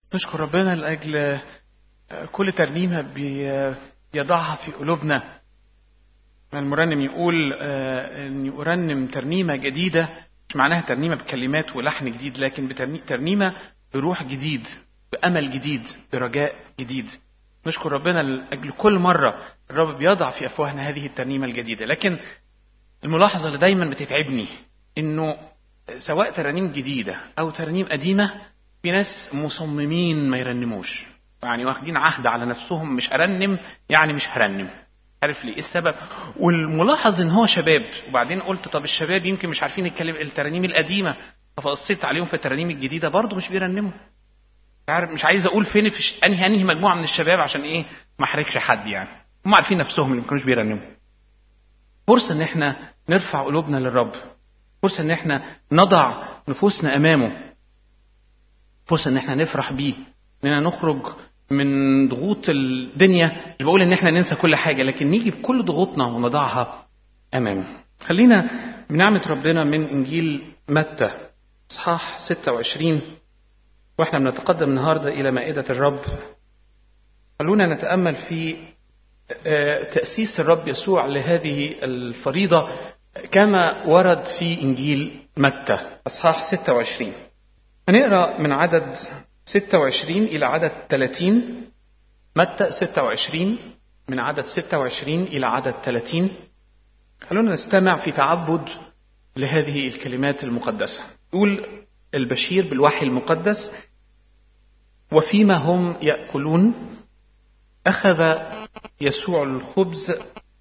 نشكر ربنا لأجل كل ترنيمة بيضعها في قلوبنا المرنم يقول أني أرنم ترنيمة جديدة مش معناها ترنيمة بكلمات ولحن جديد لكن ترنيمة بروح جديد بأمل جديد برجاء جديد نشكر ربنا لأجل كل مرة الرب بيضع في أفواهنا هذه الترنيمة الجديدة لكن الملاحظة اللي دايما بتتعبني إنه سواء ترانيم جديدة أو ترانيم قديمة في ناس مصممين ما يرنموش يعني واخدين عهد على نفسهم مش هرنم يعني مش هرنم عارف ليه ايه السبب والملاحظ ان هو شباب وبعدين قلت طب الشباب يمكن مش عارفين الكلام الترانيم القديمه فبصيت عليهم في الترانيم الجديده برضه مش بيرنموا عارف مش عايز اقول فين في انهي انهي مجموعه من الشباب عشان ايه ما احرجش حد يعني هم عارفين نفسهم اللي ما كانوش بيرنموا فرصه ان احنا نرفع قلوبنا للرب فرصه ان احنا نضع نفوسنا امامه فرصه ان احنا نفرح بيه اننا نخرج من ضغوط الدنيا مش بقول ان احنا ننسى كل حاجه لكن نيجي بكل ضغوطنا ونضعها امامه خلينا بنعمه ربنا من انجيل متى اصحاح 26 واحنا بنتقدم النهارده الى مائده الرب خلونا نتامل في تاسيس الرب يسوع لهذه الفريضه كما ورد في انجيل متى اصحاح 26 هنقرا من عدد 26 إلى عدد 30 متى 26 من عدد 26 إلى عدد 30 خلونا نستمع في تعبد لهذه الكلمات المقدسة يقول البشير بالوحي المقدس وفيما هم يأكلون أخذ يسوع الخبز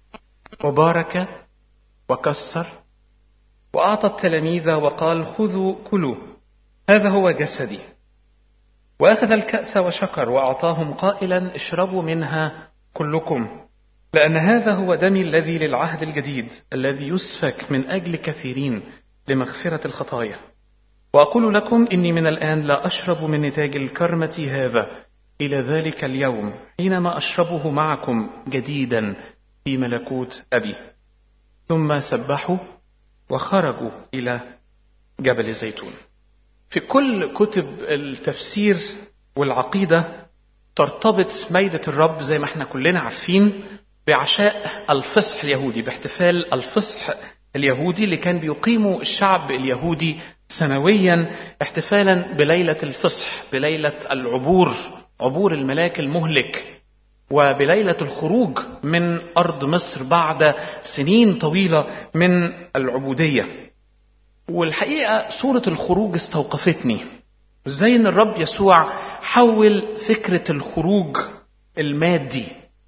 وبارك وكسر وأعطى التلاميذ وقال خذوا كلوا هذا هو جسدي واخذ الكاس وشكر واعطاهم قائلا اشربوا منها كلكم لان هذا هو دمي الذي للعهد الجديد الذي يسفك من اجل كثيرين لمغفره الخطايا واقول لكم اني من الان لا اشرب من نتاج الكرمه هذا الى ذلك اليوم حينما اشربه معكم جديدا في ملكوت ابي ثم سبحوا وخرجوا الى جبل الزيتون في كل كتب التفسير والعقيدة ترتبط ميدة الرب زي ما احنا كلنا عارفين بعشاء الفصح اليهودي باحتفال الفصح اليهودي اللي كان بيقيمه الشعب اليهودي سنويا احتفالا بليلة الفصح بليلة العبور عبور الملاك المهلك وبليلة الخروج من أرض مصر بعد سنين طويلة من العبودية والحقيقة سورة الخروج استوقفتني ازاي ان الرب يسوع حول فكرة الخروج المادي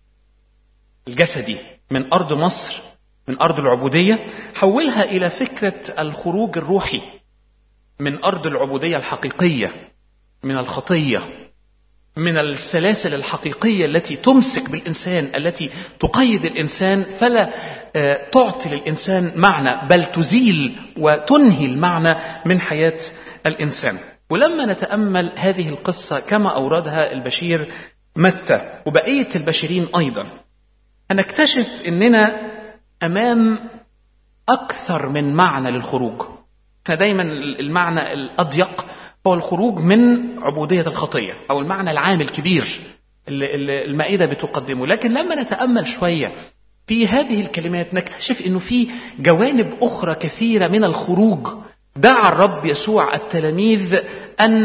الجسدي من أرض مصر من أرض العبودية حولها إلى فكرة الخروج الروحي من أرض العبودية الحقيقية من الخطية من السلاسل الحقيقية التي تمسك بالإنسان التي تقيد الإنسان فلا تعطي للإنسان معنى بل تزيل وتنهي المعنى من حياة الإنسان ولما نتأمل هذه القصة كما أوردها البشير متى وبقية البشرين أيضا هنكتشف أننا أمام أكثر من معنى للخروج احنا دايما المعنى الأضيق هو الخروج من عبودية الخطية أو المعنى العام الكبير اللي المائدة بتقدمه لكن لما نتأمل شوية في هذه الكلمات نكتشف أنه في جوانب أخرى كثيرة من الخروج دعا الرب يسوع التلاميذ أن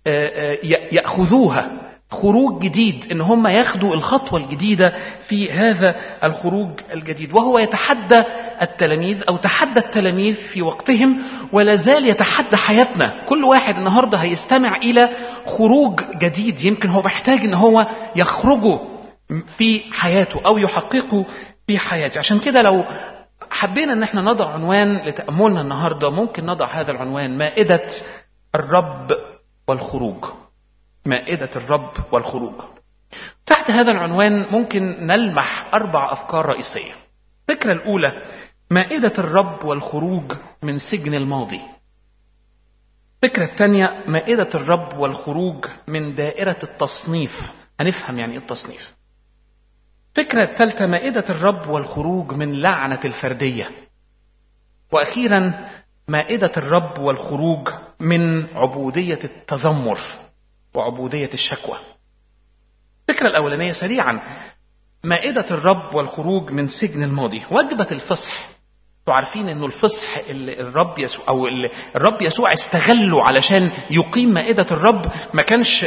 يأخذوها خروج جديد ان هم ياخدوا الخطوه الجديده في هذا الخروج الجديد وهو يتحدى التلاميذ او تحدى التلاميذ في وقتهم ولا زال يتحدى حياتنا كل واحد النهارده هيستمع الى خروج جديد يمكن هو محتاج ان هو يخرجه في حياته او يحققه في حياته عشان كده لو حبينا ان احنا نضع عنوان لتاملنا النهارده ممكن نضع هذا العنوان مائده الرب والخروج مائدة الرب والخروج. تحت هذا العنوان ممكن نلمح أربع أفكار رئيسية. الفكرة الأولى مائدة الرب والخروج من سجن الماضي. الفكرة الثانية مائدة الرب والخروج من دائرة التصنيف. هنفهم يعني إيه التصنيف. الفكرة الثالثة مائدة الرب والخروج من لعنة الفردية. وأخيرا مائدة الرب والخروج من عبودية التذمر وعبودية الشكوى الفكرة الأولانية سريعا مائدة الرب والخروج من سجن الماضي وجبة الفصح انتوا عارفين انه الفصح اللي الرب يسوع او اللي الرب يسوع استغله علشان يقيم مائدة الرب ما كانش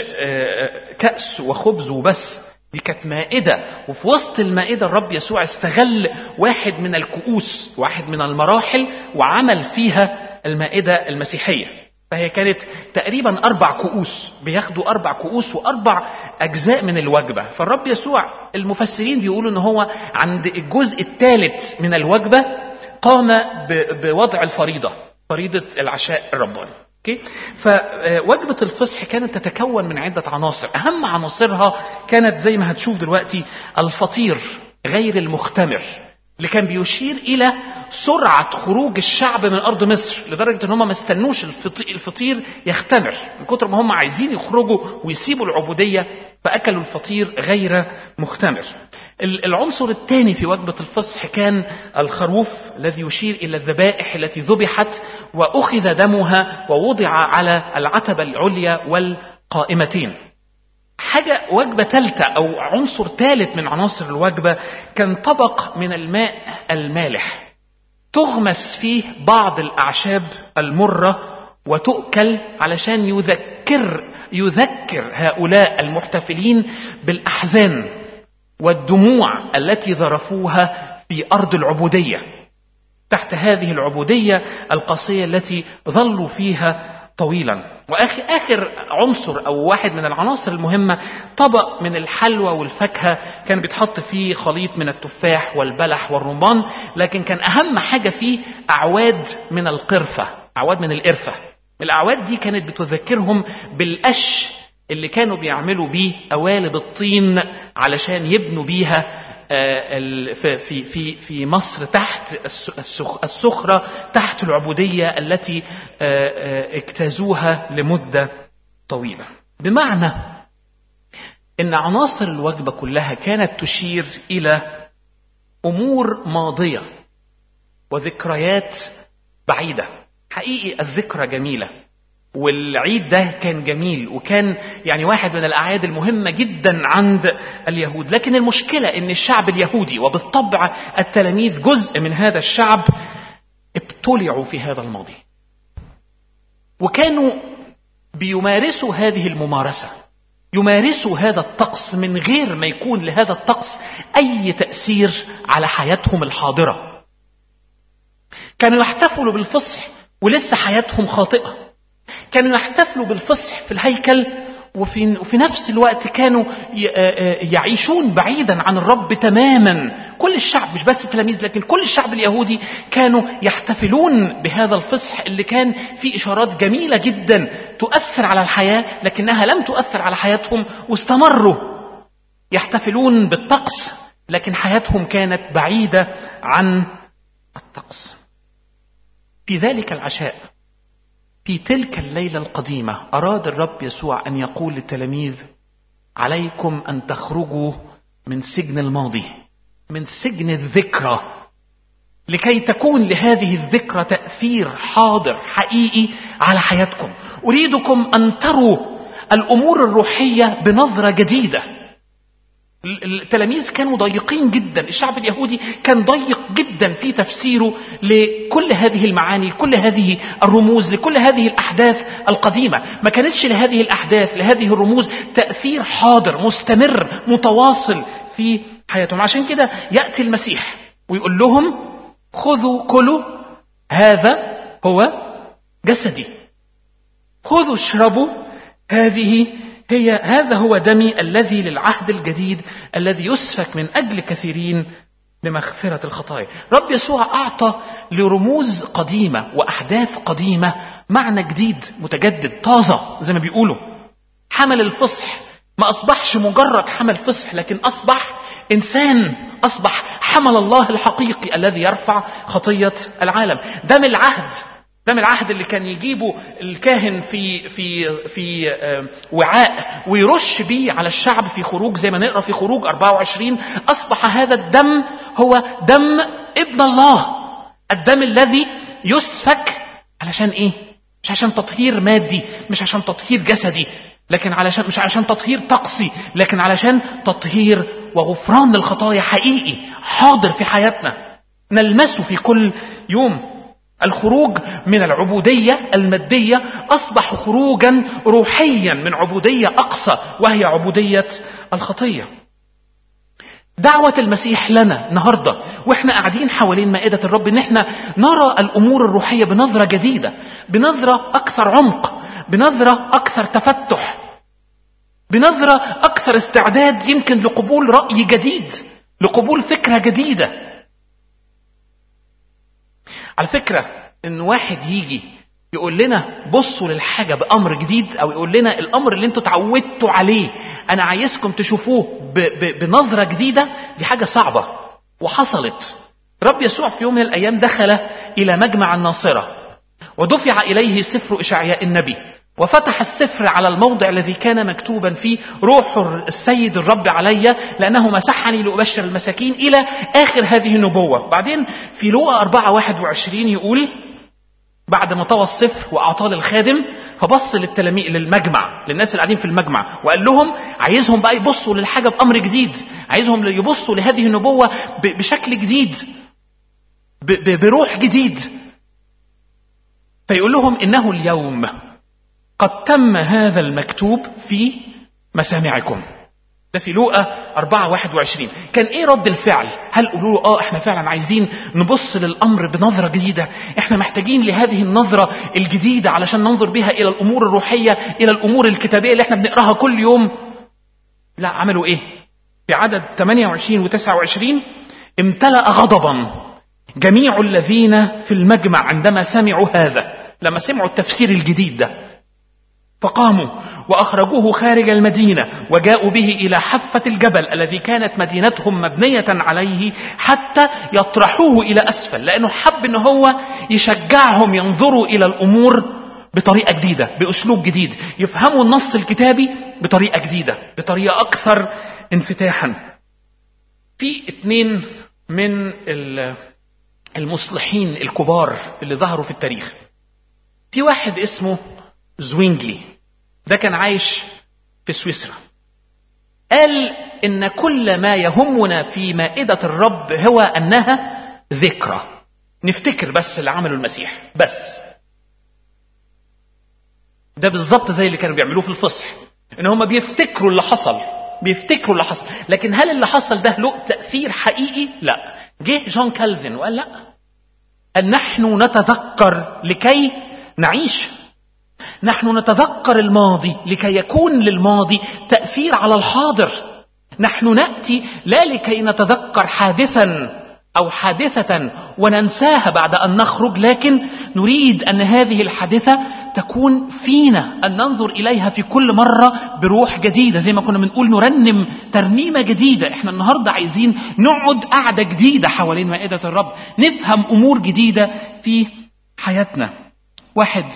كأس وخبز وبس دي كانت مائدة وفي وسط المائدة الرب يسوع استغل واحد من الكؤوس واحد من المراحل وعمل فيها المائدة المسيحية فهي كانت تقريبا أربع كؤوس بياخدوا أربع كؤوس وأربع أجزاء من الوجبة فالرب يسوع المفسرين بيقولوا إن هو عند الجزء الثالث من الوجبة قام بوضع الفريضة فريضة العشاء الرباني اوكي فوجبة الفصح كانت تتكون من عدة عناصر أهم عناصرها كانت زي ما هتشوف دلوقتي الفطير غير المختمر اللي كان بيشير إلى سرعة خروج الشعب من أرض مصر لدرجة إن هم ما استنوش الفطير يختمر من كتر ما هم عايزين يخرجوا ويسيبوا العبودية فأكلوا الفطير غير مختمر العنصر الثاني في وجبة الفصح كان الخروف الذي يشير إلى الذبائح التي ذبحت وأخذ دمها ووضع على العتبة العليا والقائمتين حاجة وجبة ثالثة أو عنصر ثالث من عناصر الوجبة كان طبق من الماء المالح تغمس فيه بعض الأعشاب المرة وتؤكل علشان يذكر يذكر هؤلاء المحتفلين بالأحزان والدموع التي ذرفوها في أرض العبودية تحت هذه العبودية القاسية التي ظلوا فيها طويلا واخر اخر عنصر او واحد من العناصر المهمه طبق من الحلوى والفاكهه كان بيتحط فيه خليط من التفاح والبلح والرمان لكن كان اهم حاجه فيه اعواد من القرفه اعواد من القرفه الاعواد دي كانت بتذكرهم بالقش اللي كانوا بيعملوا بيه قوالب الطين علشان يبنوا بيها في في في مصر تحت السخرة تحت العبودية التي اجتازوها لمدة طويلة بمعنى ان عناصر الوجبة كلها كانت تشير الى امور ماضية وذكريات بعيدة حقيقي الذكرى جميلة والعيد ده كان جميل وكان يعني واحد من الاعياد المهمه جدا عند اليهود لكن المشكله ان الشعب اليهودي وبالطبع التلاميذ جزء من هذا الشعب ابتلعوا في هذا الماضي وكانوا بيمارسوا هذه الممارسه يمارسوا هذا الطقس من غير ما يكون لهذا الطقس اي تاثير على حياتهم الحاضره كانوا يحتفلوا بالفصح ولسه حياتهم خاطئه كانوا يحتفلوا بالفصح في الهيكل وفي, وفي نفس الوقت كانوا يعيشون بعيدا عن الرب تماما كل الشعب مش بس التلاميذ لكن كل الشعب اليهودي كانوا يحتفلون بهذا الفصح اللي كان فيه إشارات جميلة جدا تؤثر على الحياة لكنها لم تؤثر على حياتهم واستمروا يحتفلون بالطقس لكن حياتهم كانت بعيدة عن الطقس في ذلك العشاء في تلك الليلة القديمة أراد الرب يسوع أن يقول للتلاميذ عليكم أن تخرجوا من سجن الماضي من سجن الذكرى لكي تكون لهذه الذكرى تأثير حاضر حقيقي على حياتكم أريدكم أن تروا الأمور الروحية بنظرة جديدة التلاميذ كانوا ضيقين جدا الشعب اليهودي كان ضيق جدا في تفسيره لكل هذه المعاني لكل هذه الرموز لكل هذه الأحداث القديمة ما كانتش لهذه الأحداث لهذه الرموز تأثير حاضر مستمر متواصل في حياتهم عشان كده يأتي المسيح ويقول لهم خذوا كلوا هذا هو جسدي خذوا اشربوا هذه هي هذا هو دمي الذي للعهد الجديد الذي يسفك من اجل كثيرين لمغفرة الخطايا. رب يسوع أعطى لرموز قديمة وأحداث قديمة معنى جديد متجدد طازة زي ما بيقولوا. حمل الفصح ما أصبحش مجرد حمل فصح لكن أصبح إنسان أصبح حمل الله الحقيقي الذي يرفع خطية العالم. دم العهد دم العهد اللي كان يجيبه الكاهن في في في وعاء ويرش بيه على الشعب في خروج زي ما نقرا في خروج 24 اصبح هذا الدم هو دم ابن الله الدم الذي يسفك علشان ايه؟ مش عشان تطهير مادي مش عشان تطهير جسدي لكن علشان مش عشان تطهير طقسي لكن علشان تطهير وغفران للخطايا حقيقي حاضر في حياتنا نلمسه في كل يوم الخروج من العبودية المادية أصبح خروجا روحيا من عبودية أقصى وهي عبودية الخطية دعوة المسيح لنا النهاردة واحنا قاعدين حوالين مائدة الرب ان احنا نرى الامور الروحية بنظرة جديدة بنظرة اكثر عمق بنظرة اكثر تفتح بنظرة اكثر استعداد يمكن لقبول رأي جديد لقبول فكرة جديدة على فكرة ان واحد يجي يقول لنا بصوا للحاجة بأمر جديد أو يقول لنا الأمر اللي انتوا اتعودتوا عليه أنا عايزكم تشوفوه ب ب بنظرة جديدة دي حاجة صعبة وحصلت رب يسوع في يوم من الأيام دخل إلى مجمع الناصرة ودفع إليه سفر إشعياء النبي وفتح السفر على الموضع الذي كان مكتوبا فيه روح السيد الرب علي لأنه مسحني لأبشر المساكين إلى آخر هذه النبوة بعدين في لوقا 4 21 يقول بعد ما طوى الصفر واعطاه للخادم فبص للتلاميذ للمجمع للناس اللي قاعدين في المجمع وقال لهم عايزهم بقى يبصوا للحاجه بامر جديد عايزهم يبصوا لهذه النبوه بشكل جديد بروح جديد فيقول لهم انه اليوم قد تم هذا المكتوب في مسامعكم ده في لوقا 4 21 كان ايه رد الفعل هل قولوا له اه احنا فعلا عايزين نبص للامر بنظره جديده احنا محتاجين لهذه النظره الجديده علشان ننظر بها الى الامور الروحيه الى الامور الكتابيه اللي احنا بنقراها كل يوم لا عملوا ايه في عدد 28 و 29 امتلأ غضبا جميع الذين في المجمع عندما سمعوا هذا لما سمعوا التفسير الجديد ده فقاموا واخرجوه خارج المدينه وجاءوا به الى حفه الجبل الذي كانت مدينتهم مبنيه عليه حتى يطرحوه الى اسفل لانه حب ان هو يشجعهم ينظروا الى الامور بطريقه جديده باسلوب جديد يفهموا النص الكتابي بطريقه جديده بطريقه اكثر انفتاحا في اتنين من المصلحين الكبار اللي ظهروا في التاريخ في واحد اسمه زوينجلي ده كان عايش في سويسرا قال ان كل ما يهمنا في مائدة الرب هو انها ذكرى نفتكر بس اللي عمله المسيح بس ده بالظبط زي اللي كانوا بيعملوه في الفصح ان هم بيفتكروا اللي حصل بيفتكروا اللي حصل لكن هل اللي حصل ده له تأثير حقيقي لا جه جون كالفين وقال لا أن نحن نتذكر لكي نعيش نحن نتذكر الماضي لكي يكون للماضي تأثير على الحاضر نحن نأتي لا لكي نتذكر حادثا أو حادثة وننساها بعد أن نخرج لكن نريد أن هذه الحادثة تكون فينا أن ننظر إليها في كل مرة بروح جديدة زي ما كنا بنقول نرنم ترنيمة جديدة احنا النهاردة عايزين نقعد قعدة جديدة حوالين مائدة الرب نفهم أمور جديدة في حياتنا واحد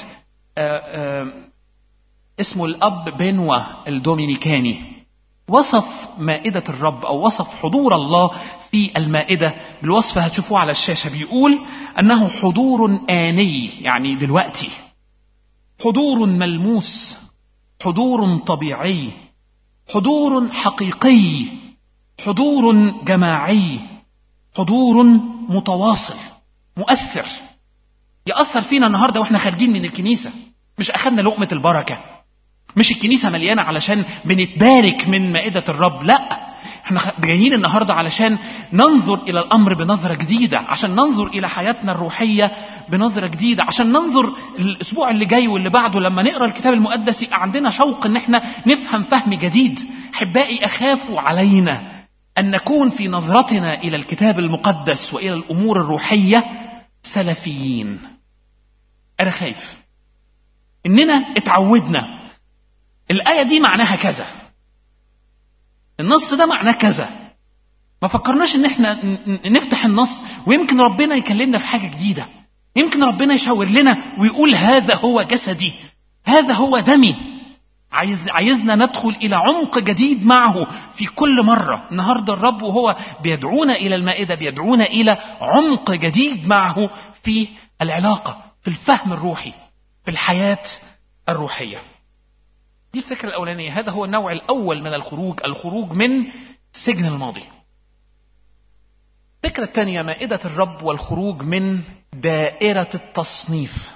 اسمه الأب بنوى الدومينيكاني وصف مائدة الرب أو وصف حضور الله في المائدة بالوصف هتشوفوه على الشاشة بيقول أنه حضور آني يعني دلوقتي حضور ملموس حضور طبيعي حضور حقيقي حضور جماعي حضور متواصل مؤثر يأثر فينا النهاردة واحنا خارجين من الكنيسة مش أخذنا لقمة البركة مش الكنيسة مليانة علشان بنتبارك من مائدة الرب لا احنا جايين النهاردة علشان ننظر إلى الأمر بنظرة جديدة عشان ننظر إلى حياتنا الروحية بنظرة جديدة عشان ننظر الأسبوع اللي جاي واللي بعده لما نقرأ الكتاب المقدس يبقى عندنا شوق إن احنا نفهم فهم جديد أحبائي أخافوا علينا أن نكون في نظرتنا إلى الكتاب المقدس وإلى الأمور الروحية سلفيين أنا خايف إننا اتعودنا الآية دي معناها كذا النص ده معناه كذا ما فكرناش ان احنا نفتح النص ويمكن ربنا يكلمنا في حاجة جديدة يمكن ربنا يشاور لنا ويقول هذا هو جسدي هذا هو دمي عايز عايزنا ندخل الى عمق جديد معه في كل مره النهارده الرب وهو بيدعونا الى المائده بيدعونا الى عمق جديد معه في العلاقه في الفهم الروحي في الحياه الروحيه دي الفكرة الأولانية هذا هو النوع الأول من الخروج الخروج من سجن الماضي الفكرة الثانية مائدة الرب والخروج من دائرة التصنيف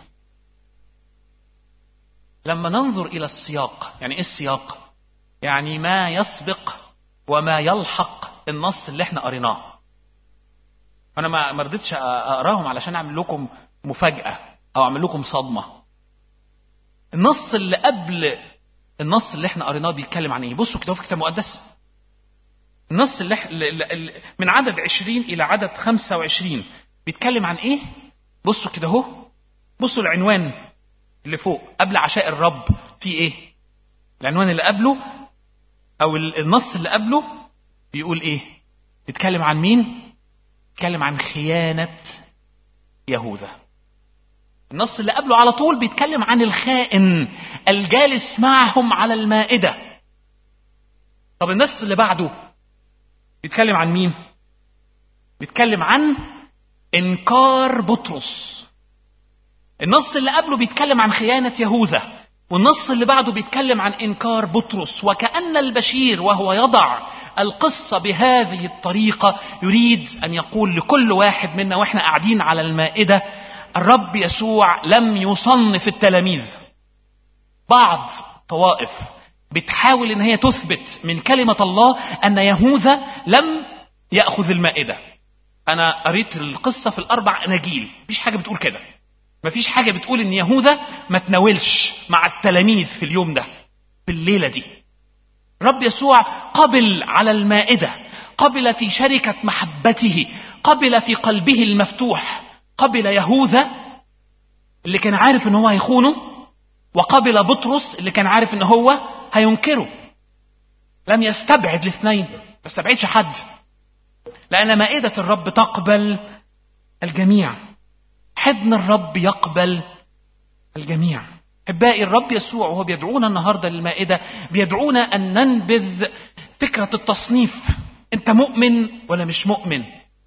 لما ننظر إلى السياق يعني إيه السياق يعني ما يسبق وما يلحق النص اللي احنا قريناه انا ما رضيتش اقراهم علشان اعمل لكم مفاجاه او اعمل لكم صدمه النص اللي قبل النص اللي احنا قريناه بيتكلم عن ايه بصوا كده في الكتاب المقدس النص اللي, اللي من عدد 20 الى عدد 25 بيتكلم عن ايه بصوا كده اهو بصوا العنوان اللي فوق قبل عشاء الرب في ايه العنوان اللي قبله او النص اللي قبله بيقول ايه بيتكلم عن مين بيتكلم عن خيانة يهوذا النص اللي قبله على طول بيتكلم عن الخائن الجالس معهم على المائدة طب النص اللي بعده بيتكلم عن مين بيتكلم عن انكار بطرس النص اللي قبله بيتكلم عن خيانة يهوذا والنص اللي بعده بيتكلم عن انكار بطرس وكأن البشير وهو يضع القصة بهذه الطريقة يريد ان يقول لكل واحد منا واحنا قاعدين على المائدة الرب يسوع لم يصنف التلاميذ بعض طوائف بتحاول ان هي تثبت من كلمة الله ان يهوذا لم يأخذ المائدة انا قريت القصة في الاربع اناجيل مفيش حاجة بتقول كده مفيش حاجة بتقول ان يهوذا ما تناولش مع التلاميذ في اليوم ده في الليلة دي رب يسوع قبل على المائدة قبل في شركة محبته قبل في قلبه المفتوح قبل يهوذا اللي كان عارف ان هو هيخونه وقبل بطرس اللي كان عارف ان هو هينكره لم يستبعد الاثنين ما استبعدش حد لأن مائدة الرب تقبل الجميع حضن الرب يقبل الجميع احبائي الرب يسوع وهو بيدعونا النهارده للمائده بيدعونا ان ننبذ فكره التصنيف انت مؤمن ولا مش مؤمن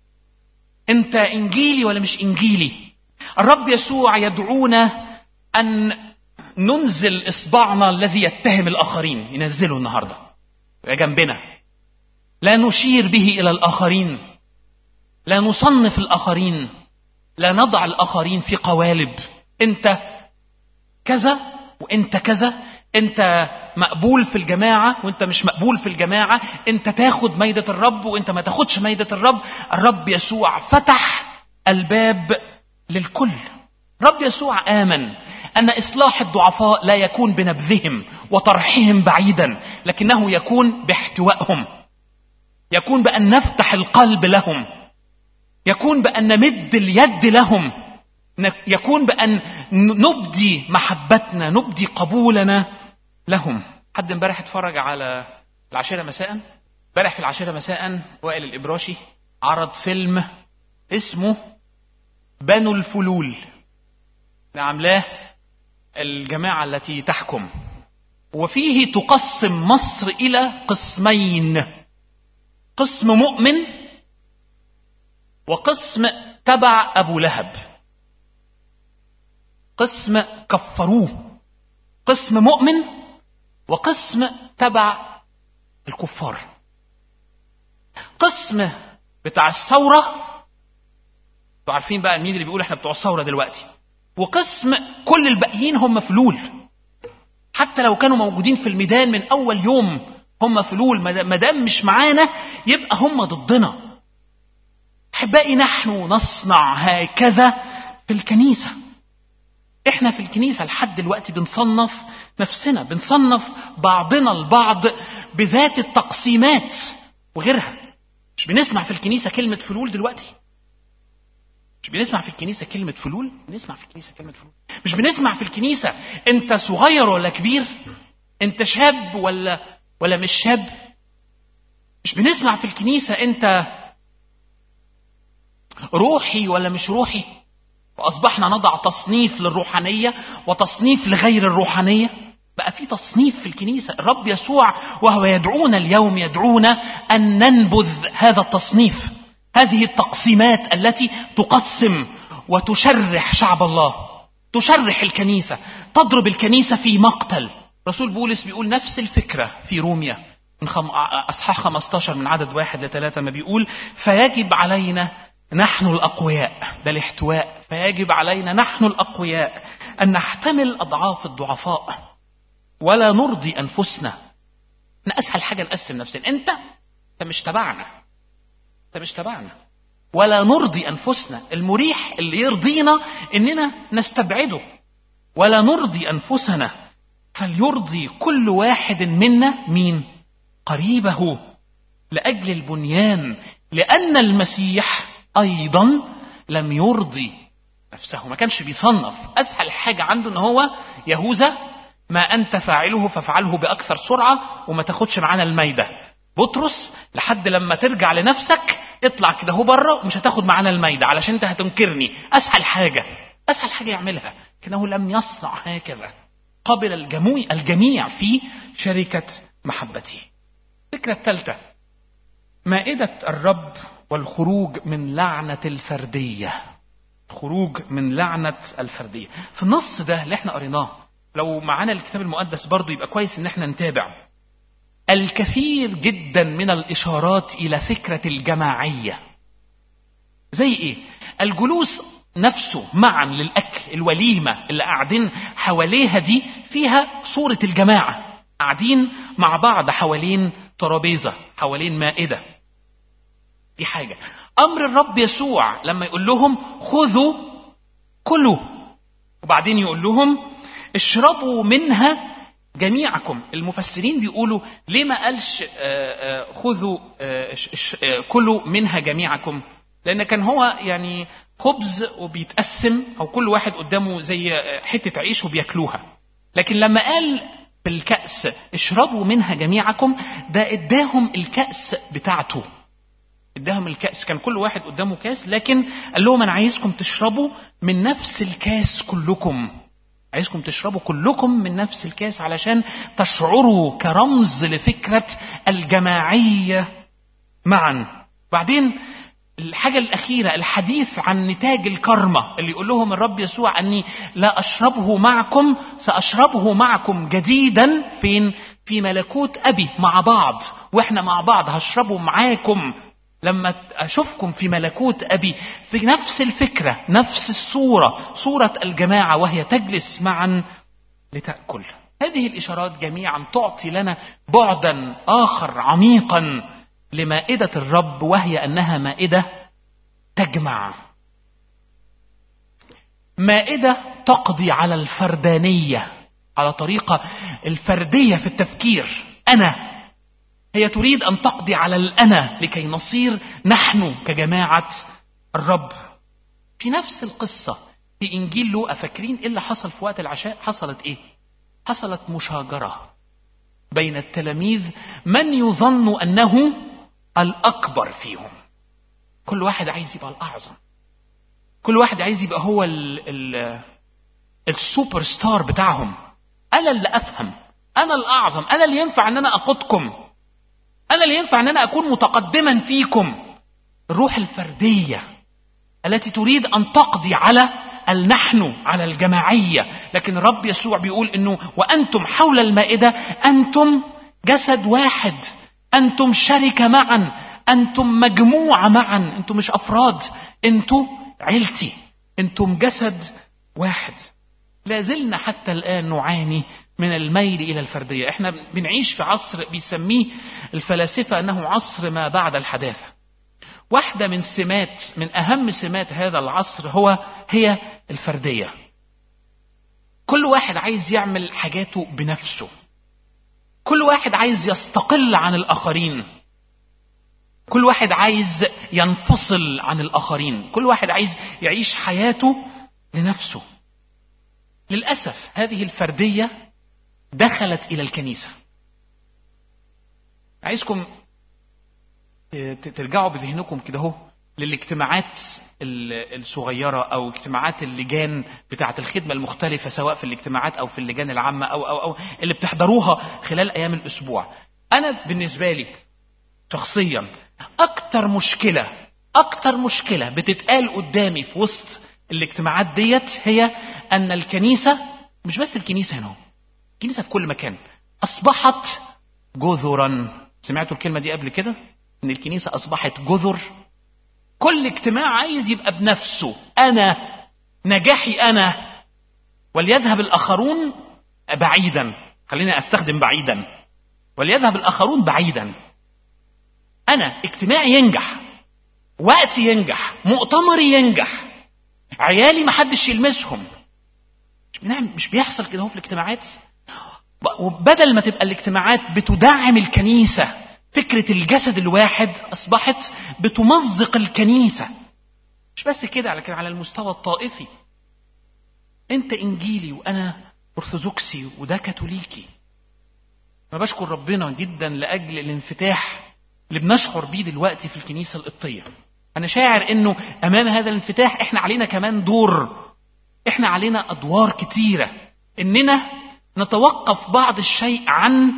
انت انجيلي ولا مش انجيلي الرب يسوع يدعونا ان ننزل اصبعنا الذي يتهم الاخرين ينزله النهارده جنبنا لا نشير به الى الاخرين لا نصنف الاخرين لا نضع الاخرين في قوالب انت كذا وانت كذا انت مقبول في الجماعة وانت مش مقبول في الجماعة انت تاخد ميدة الرب وانت ما تاخدش ميدة الرب الرب يسوع فتح الباب للكل رب يسوع آمن أن إصلاح الضعفاء لا يكون بنبذهم وطرحهم بعيدا لكنه يكون باحتوائهم يكون بأن نفتح القلب لهم يكون بأن نمد اليد لهم يكون بأن نبدي محبتنا نبدي قبولنا لهم حد امبارح اتفرج على العشرة مساء امبارح في العشرة مساء وائل الإبراشي عرض فيلم اسمه بنو الفلول عاملاه الجماعة التي تحكم وفيه تقسم مصر إلى قسمين قسم مؤمن وقسم تبع أبو لهب قسم كفروه قسم مؤمن وقسم تبع الكفار قسم بتاع الثورة انتوا عارفين بقى مين اللي بيقول احنا بتوع الثورة دلوقتي وقسم كل الباقيين هم فلول حتى لو كانوا موجودين في الميدان من اول يوم هم فلول ما دام مش معانا يبقى هم ضدنا احبائي نحن نصنع هكذا في الكنيسه احنا في الكنيسه لحد دلوقتي بنصنف نفسنا بنصنف بعضنا البعض بذات التقسيمات وغيرها مش بنسمع في الكنيسه كلمه فلول دلوقتي مش بنسمع في الكنيسه كلمه فلول بنسمع في الكنيسه كلمه فلول مش بنسمع في الكنيسه انت صغير ولا كبير انت شاب ولا ولا مش شاب مش بنسمع في الكنيسه انت روحي ولا مش روحي وأصبحنا نضع تصنيف للروحانية وتصنيف لغير الروحانية بقى في تصنيف في الكنيسة الرب يسوع وهو يدعونا اليوم يدعونا أن ننبذ هذا التصنيف هذه التقسيمات التي تقسم وتشرح شعب الله تشرح الكنيسة تضرب الكنيسة في مقتل رسول بولس بيقول نفس الفكرة في روميا من خم... أصحاح 15 من عدد واحد لثلاثة ما بيقول فيجب علينا نحن الأقوياء ده الاحتواء فيجب علينا نحن الأقوياء أن نحتمل أضعاف الضعفاء ولا نرضي أنفسنا احنا أسهل حاجة نقسم نفسنا أنت أنت مش تبعنا أنت مش تبعنا ولا نرضي أنفسنا المريح اللي يرضينا إننا نستبعده ولا نرضي أنفسنا فليرضي كل واحد منا مين قريبه لأجل البنيان لأن المسيح أيضا لم يرضي نفسه ما كانش بيصنف أسهل حاجة عنده إن هو يهوذا ما أنت فاعله فافعله بأكثر سرعة وما تاخدش معانا الميدة بطرس لحد لما ترجع لنفسك اطلع كده هو بره ومش هتاخد معانا الميدة علشان انت هتنكرني أسهل حاجة أسهل حاجة يعملها لكنه لم يصنع هكذا قبل الجميع, الجميع في شركة محبته الفكرة الثالثة مائدة الرب والخروج من لعنة الفردية خروج من لعنة الفردية في النص ده اللي احنا قريناه لو معانا الكتاب المقدس برضو يبقى كويس ان احنا نتابع الكثير جدا من الاشارات الى فكرة الجماعية زي ايه الجلوس نفسه معا للاكل الوليمة اللي قاعدين حواليها دي فيها صورة الجماعة قاعدين مع بعض حوالين ترابيزة حوالين مائدة دي حاجة أمر الرب يسوع لما يقول لهم خذوا كلوا وبعدين يقول لهم اشربوا منها جميعكم المفسرين بيقولوا ليه ما قالش خذوا كلوا منها جميعكم لأن كان هو يعني خبز وبيتقسم أو كل واحد قدامه زي حتة عيش وبياكلوها لكن لما قال بالكأس اشربوا منها جميعكم ده اداهم الكأس بتاعته اداهم الكأس كان كل واحد قدامه كاس لكن قال لهم انا عايزكم تشربوا من نفس الكاس كلكم عايزكم تشربوا كلكم من نفس الكاس علشان تشعروا كرمز لفكرة الجماعية معا بعدين الحاجة الأخيرة الحديث عن نتاج الكرمة اللي يقول لهم الرب يسوع أني لا أشربه معكم سأشربه معكم جديدا فين؟ في ملكوت أبي مع بعض وإحنا مع بعض هشربه معاكم لما أشوفكم في ملكوت أبي في نفس الفكرة نفس الصورة صورة الجماعة وهي تجلس معا لتأكل هذه الإشارات جميعا تعطي لنا بعدا آخر عميقا لمائدة الرب وهي أنها مائدة تجمع مائدة تقضي على الفردانية على طريقة الفردية في التفكير أنا هي تريد أن تقضي على الأنا لكي نصير نحن كجماعة الرب في نفس القصة في إنجيل لوقا فاكرين إيه اللي حصل في وقت العشاء حصلت إيه حصلت مشاجرة بين التلاميذ من يظن أنه الأكبر فيهم كل واحد عايز يبقى الأعظم كل واحد عايز يبقى هو ال ال السوبر ستار بتاعهم أنا اللي أفهم أنا الأعظم أنا اللي ينفع أن أنا أقودكم أنا اللي ينفع أن أنا أكون متقدما فيكم الروح الفردية التي تريد أن تقضي على النحن على الجماعية لكن الرب يسوع بيقول أنه وأنتم حول المائدة أنتم جسد واحد أنتم شركة معا أنتم مجموعة معا أنتم مش أفراد أنتم عيلتي أنتم جسد واحد لا زلنا حتى الآن نعاني من الميل إلى الفردية احنا بنعيش في عصر بيسميه الفلاسفة أنه عصر ما بعد الحداثة واحدة من سمات من أهم سمات هذا العصر هو هي الفردية كل واحد عايز يعمل حاجاته بنفسه كل واحد عايز يستقل عن الآخرين كل واحد عايز ينفصل عن الآخرين كل واحد عايز يعيش حياته لنفسه للأسف هذه الفردية دخلت إلى الكنيسة عايزكم ترجعوا بذهنكم كده اهو للاجتماعات الصغيرة أو اجتماعات اللجان بتاعة الخدمة المختلفة سواء في الاجتماعات أو في اللجان العامة أو أو أو اللي بتحضروها خلال أيام الأسبوع. أنا بالنسبة لي شخصيا أكتر مشكلة أكتر مشكلة بتتقال قدامي في وسط الاجتماعات ديت هي أن الكنيسة مش بس الكنيسة هنا الكنيسة في كل مكان أصبحت جذرا سمعتوا الكلمة دي قبل كده إن الكنيسة أصبحت جذر كل اجتماع عايز يبقى بنفسه أنا نجاحي أنا وليذهب الآخرون بعيدا خليني أستخدم بعيدا وليذهب الآخرون بعيدا أنا اجتماعي ينجح وقتي ينجح مؤتمري ينجح عيالي محدش يلمسهم مش بنعمل مش بيحصل كده هو في الاجتماعات وبدل ما تبقى الاجتماعات بتدعم الكنيسة فكرة الجسد الواحد أصبحت بتمزق الكنيسة مش بس كده لكن على المستوى الطائفي أنت إنجيلي وأنا أرثوذكسي وده كاثوليكي أنا بشكر ربنا جدا لأجل الانفتاح اللي بنشعر بيه دلوقتي في الكنيسة القبطية أنا شاعر إنه أمام هذا الانفتاح إحنا علينا كمان دور إحنا علينا أدوار كتيرة إننا نتوقف بعض الشيء عن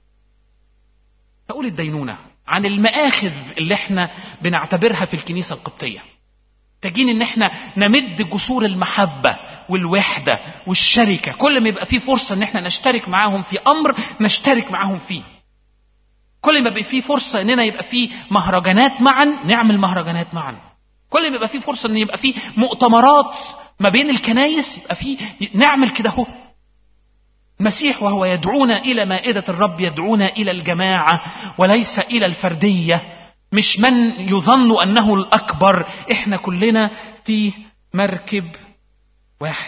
أقول الدينونة عن المآخذ اللي إحنا بنعتبرها في الكنيسة القبطية محتاجين ان احنا نمد جسور المحبة والوحدة والشركة كل ما يبقى في فرصة ان احنا نشترك معاهم في امر نشترك معاهم فيه كل ما يبقى في فرصة اننا يبقى في مهرجانات معا نعمل مهرجانات معا كل ما يبقى في فرصة ان يبقى في مؤتمرات ما بين الكنايس يبقى في نعمل كده هو المسيح وهو يدعونا الى مائدة الرب يدعونا الى الجماعة وليس الى الفردية مش من يظن انه الاكبر احنا كلنا في مركب واحد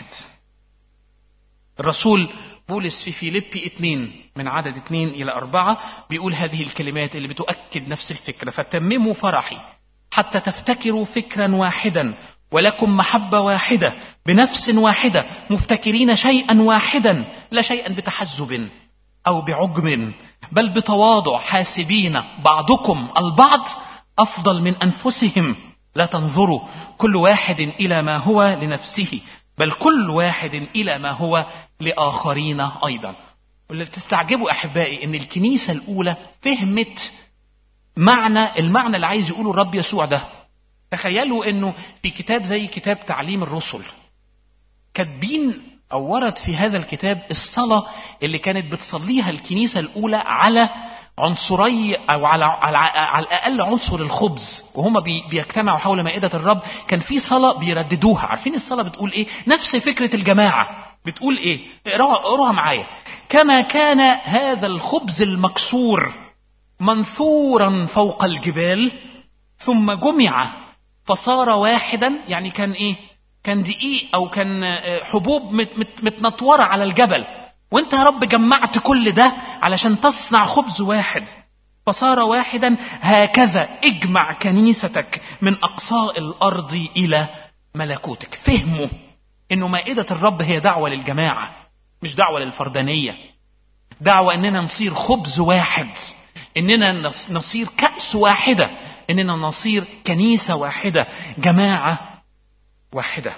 الرسول بولس في فيليبي اتنين من عدد اتنين الى اربعة بيقول هذه الكلمات اللي بتؤكد نفس الفكرة فتمموا فرحي حتى تفتكروا فكرا واحدا ولكم محبة واحدة بنفس واحدة مفتكرين شيئا واحدا لا شيئا بتحزب أو بعجب بل بتواضع حاسبين بعضكم البعض أفضل من أنفسهم لا تنظروا كل واحد إلى ما هو لنفسه بل كل واحد إلى ما هو لآخرين أيضا واللي تستعجبوا أحبائي أن الكنيسة الأولى فهمت معنى المعنى اللي عايز يقوله الرب يسوع ده تخيلوا أنه في كتاب زي كتاب تعليم الرسل كاتبين أو ورد في هذا الكتاب الصلاة اللي كانت بتصليها الكنيسة الأولى على عنصري أو على, على, على الأقل عنصر الخبز وهم بي بيجتمعوا حول مائدة الرب كان في صلاة بيرددوها عارفين الصلاة بتقول إيه نفس فكرة الجماعة بتقول إيه اقراها اقراها معايا كما كان هذا الخبز المكسور منثورا فوق الجبال ثم جمع فصار واحدا يعني كان ايه كان دقيق او كان حبوب مت مت متنطوره على الجبل وانت يا رب جمعت كل ده علشان تصنع خبز واحد فصار واحدا هكذا اجمع كنيستك من اقصاء الارض الى ملكوتك فهموا انه مائده الرب هي دعوه للجماعه مش دعوه للفردانيه دعوه اننا نصير خبز واحد اننا نصير كاس واحده اننا نصير كنيسه واحده جماعه واحده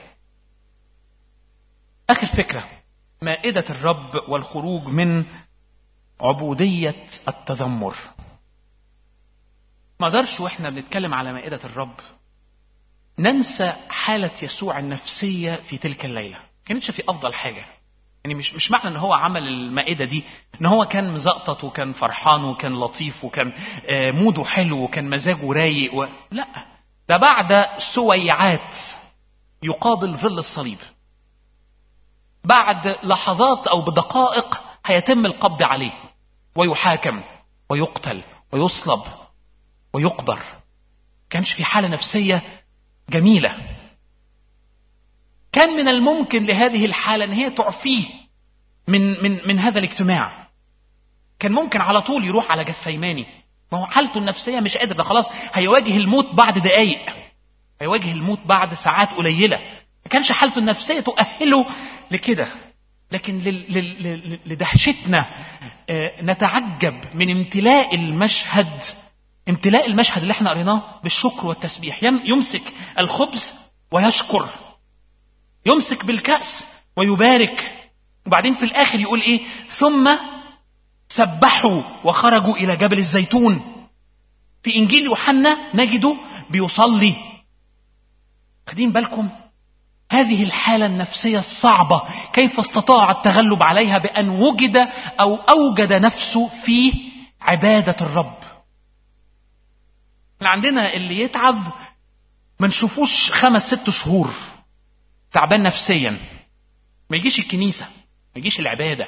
اخر فكره مائده الرب والخروج من عبوديه التذمر ما قدرش واحنا بنتكلم على مائده الرب ننسى حاله يسوع النفسيه في تلك الليله كانتش في افضل حاجه يعني مش مش معنى ان هو عمل المائده دي ان هو كان مزقطط وكان فرحان وكان لطيف وكان موده حلو وكان مزاجه رايق و... لا ده بعد سويعات يقابل ظل الصليب بعد لحظات او بدقائق هيتم القبض عليه ويحاكم ويقتل ويصلب ويقبر كانش في حاله نفسيه جميله كان من الممكن لهذه الحاله ان هي تعفيه من من من هذا الاجتماع كان ممكن على طول يروح على جثيماني ما هو حالته النفسيه مش قادر ده خلاص هيواجه الموت بعد دقايق هيواجه الموت بعد ساعات قليله ما كانش حالته النفسيه تؤهله لكده لكن لدهشتنا نتعجب من امتلاء المشهد امتلاء المشهد اللي احنا قريناه بالشكر والتسبيح يمسك الخبز ويشكر يمسك بالكأس ويبارك وبعدين في الآخر يقول إيه ثم سبحوا وخرجوا إلى جبل الزيتون في إنجيل يوحنا نجده بيصلي خدين بالكم هذه الحالة النفسية الصعبة كيف استطاع التغلب عليها بأن وجد أو أوجد نفسه في عبادة الرب احنا عندنا اللي يتعب ما نشوفوش خمس ست شهور تعبان نفسيا ما يجيش الكنيسة ما يجيش العبادة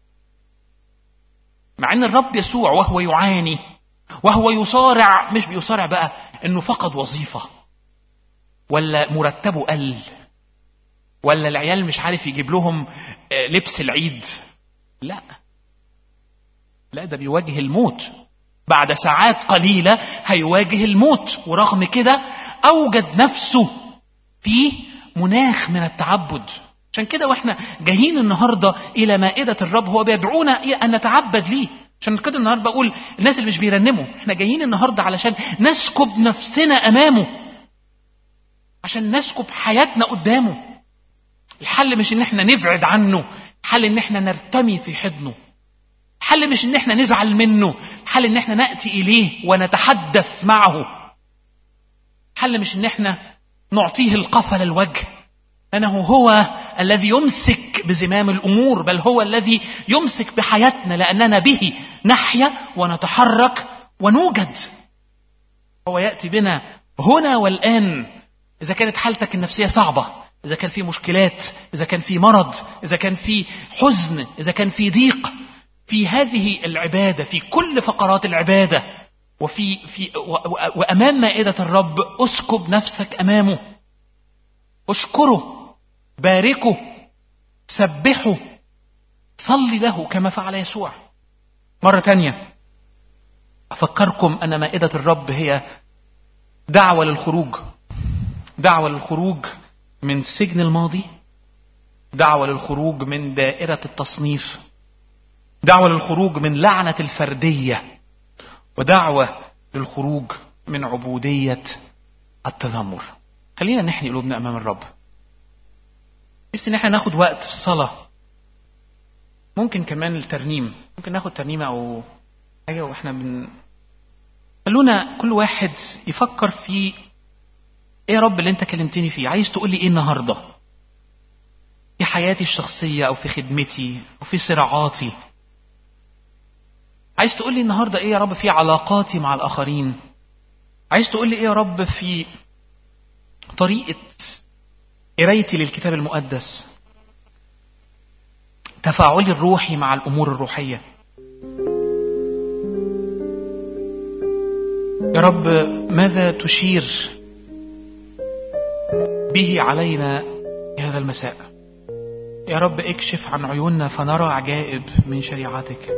مع ان الرب يسوع وهو يعاني وهو يصارع مش بيصارع بقى انه فقد وظيفة ولا مرتبه قل ولا العيال مش عارف يجيب لهم آه، لبس العيد لا لا ده بيواجه الموت بعد ساعات قليلة هيواجه الموت ورغم كده أوجد نفسه في مناخ من التعبد عشان كده واحنا جايين النهاردة إلى مائدة الرب هو بيدعونا إلى أن نتعبد ليه عشان كده النهاردة بقول الناس اللي مش بيرنموا احنا جايين النهاردة علشان نسكب نفسنا أمامه عشان نسكب حياتنا قدامه الحل مش ان احنا نبعد عنه الحل ان احنا نرتمي في حضنه الحل مش ان احنا نزعل منه الحل ان احنا ناتي اليه ونتحدث معه الحل مش ان احنا نعطيه القفل الوجه لانه هو الذي يمسك بزمام الامور بل هو الذي يمسك بحياتنا لاننا به نحيا ونتحرك ونوجد هو ياتي بنا هنا والان اذا كانت حالتك النفسيه صعبه اذا كان في مشكلات اذا كان في مرض اذا كان في حزن اذا كان في ضيق في هذه العباده في كل فقرات العباده وفي في و- و- وامام مائده الرب اسكب نفسك امامه اشكره باركه سبحه صلي له كما فعل يسوع مره تانيه افكركم ان مائده الرب هي دعوه للخروج دعوه للخروج من سجن الماضي دعوه للخروج من دائره التصنيف دعوه للخروج من لعنه الفرديه ودعوه للخروج من عبوديه التذمر خلينا نحني قلوبنا امام الرب نفسي ان احنا ناخد وقت في الصلاه ممكن كمان الترنيم ممكن ناخد ترنيمه او حاجه واحنا بن خلونا كل واحد يفكر في ايه يا رب اللي انت كلمتني فيه عايز تقول لي ايه النهارده في حياتي الشخصيه او في خدمتي او في صراعاتي عايز تقول لي النهارده ايه يا رب في علاقاتي مع الاخرين عايز تقول لي ايه يا رب في طريقه قرايتي للكتاب المقدس تفاعلي الروحي مع الامور الروحيه يا رب ماذا تشير به علينا في هذا المساء يا رب اكشف عن عيوننا فنرى عجائب من شريعتك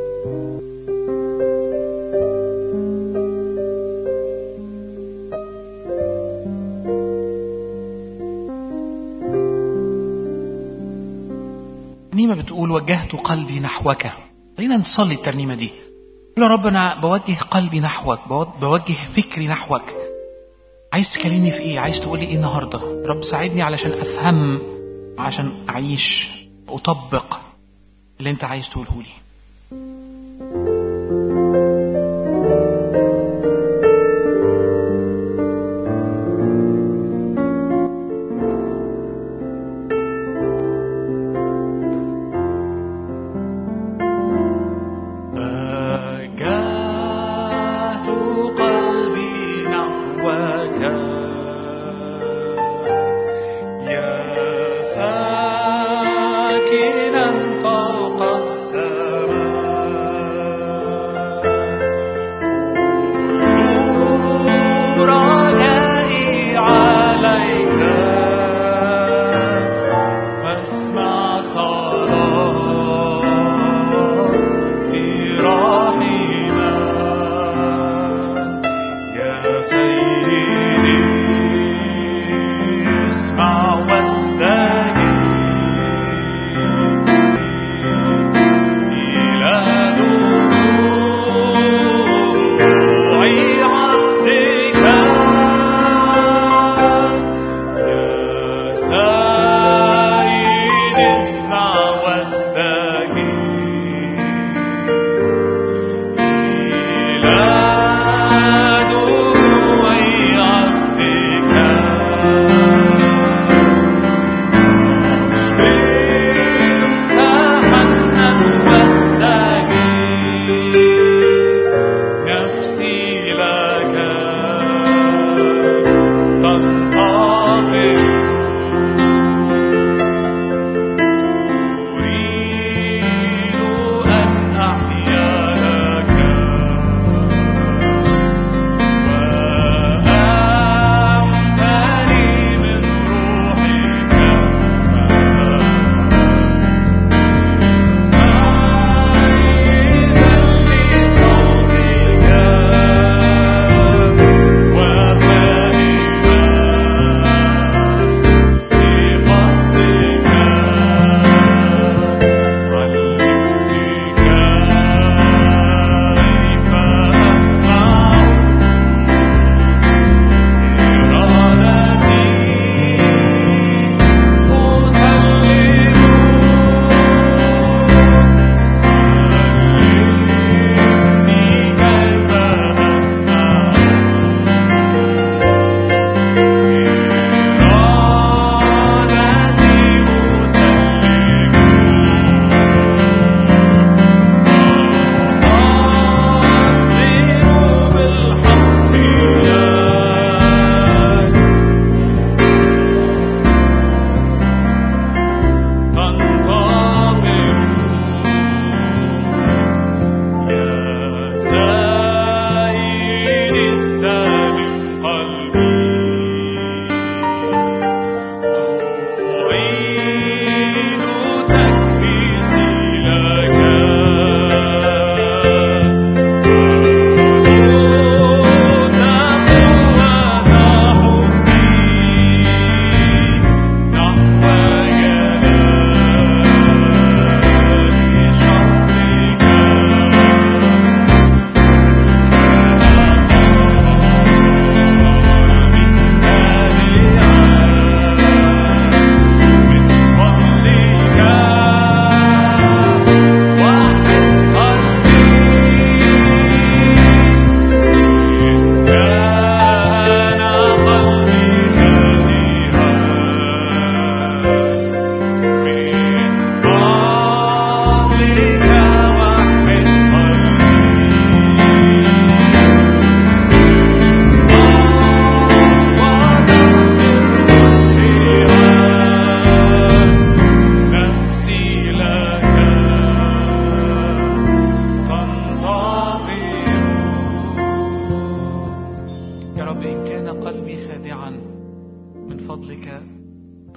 الترنيمة بتقول وجهت قلبي نحوك خلينا نصلي الترنيمة دي قول يا رب أنا بوجه قلبي نحوك بو- بوجه فكري نحوك عايز تكلمني في ايه عايز تقولي ايه النهارده رب ساعدني علشان افهم عشان اعيش اطبق اللي انت عايز تقوله لي وجهت قلبي نحوك يا ساكنا فوق السماء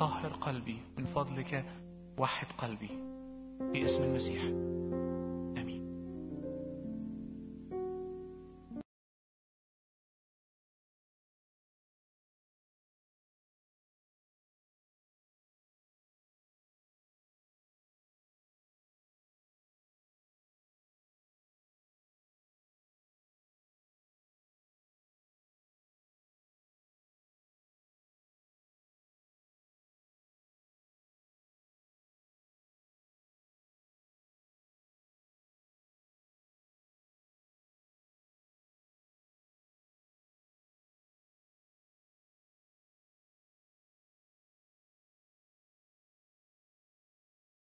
طهر قلبي من فضلك وحد قلبي باسم المسيح